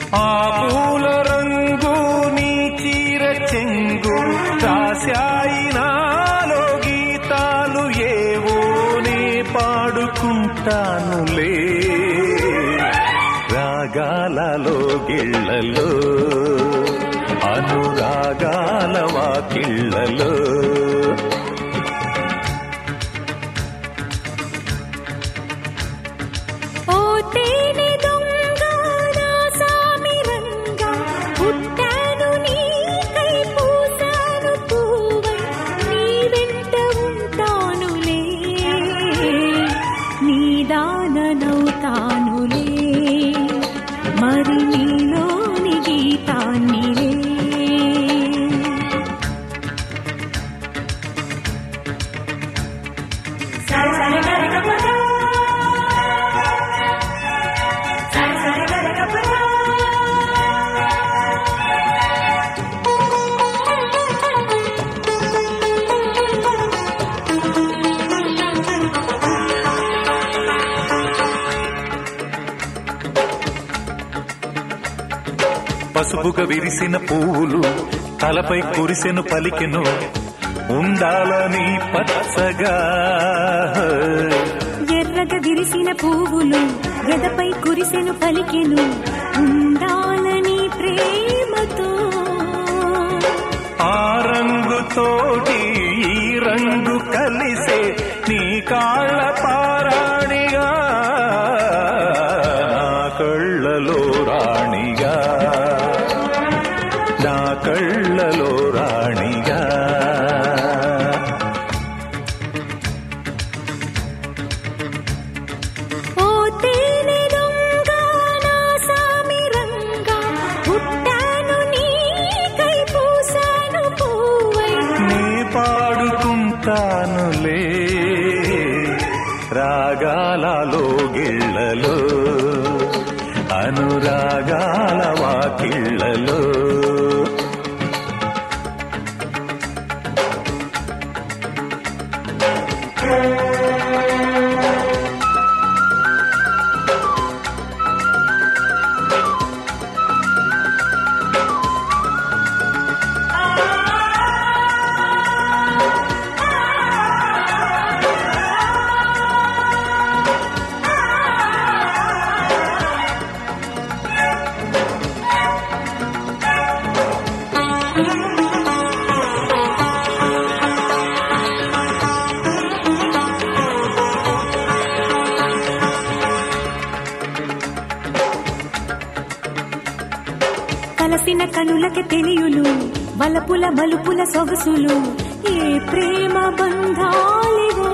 ఆ పూల రంగు నీ చీర చెంగు రాశాయి నాలో గీతాలు ఏవో నే పాడుకుంటానులే రాగాలలో గిళ్ళలో అనురాగాల వాకిళ్ళలో ఓ తేనె దొంగ నా సామి రంగ పుట్టాను నీకై పూసాను పూవై నీ వెంట ఉంటానులే నీ దాననవుతానులే మరి నీలోని గీతాన్నిలే పసుపుగా విరిసిన పువ్వులు తలపై కురిసెను పలికెను ఉండాలని పచ్చగా ఎర్రగా విరిసిన పువ్వులు గదపై కురిసెను పలికెను ఉండాలని ప్రేమతో ఆ రంగుతోటి ఈ రంగు కలిసే నీ కాళ్ళ పారాణిగా నా కళ్ళలో రాణిగా నా కళ్ళలో రాణిగా ఓ తేనె దొంగ నా సామి రంగ పుట్టాను నీకై పూసాను పూవై నీ పాడుకుంటానులే రాగాలలో గిళ్ళలో అనురాగాల వాకిళ్ళలో కలసిన కనులకి తెలియులు వలపుల మలుపుల సొగసులు ఏ ప్రేమ బంధాలివో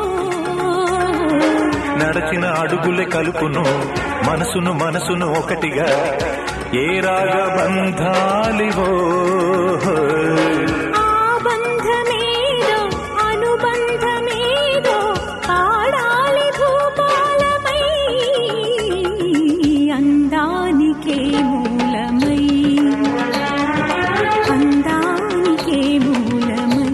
నడచిన అడుగులే కలుపును మనసును మనసును ఒకటిగా ఏ రాగ బంధాలివో ఆ బంధమేదో అనుబంధమేదో ఆడాలి భూపాలమై అందానికే మూలమై అందానికే మూలమై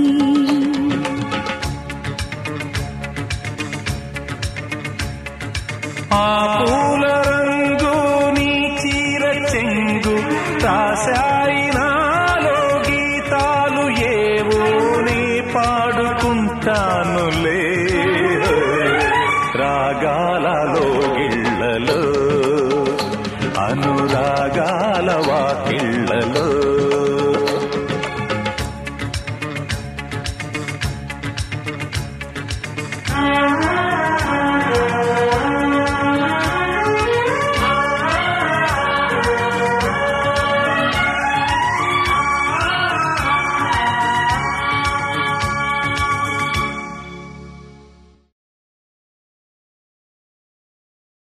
ఆ పూల రంగు నీ చీర చెంగు రాశాయి నాలో గీతాలు ఏవో నీ పాడుకుంటానులే రాగాలలో గిళ్ళలో అనురా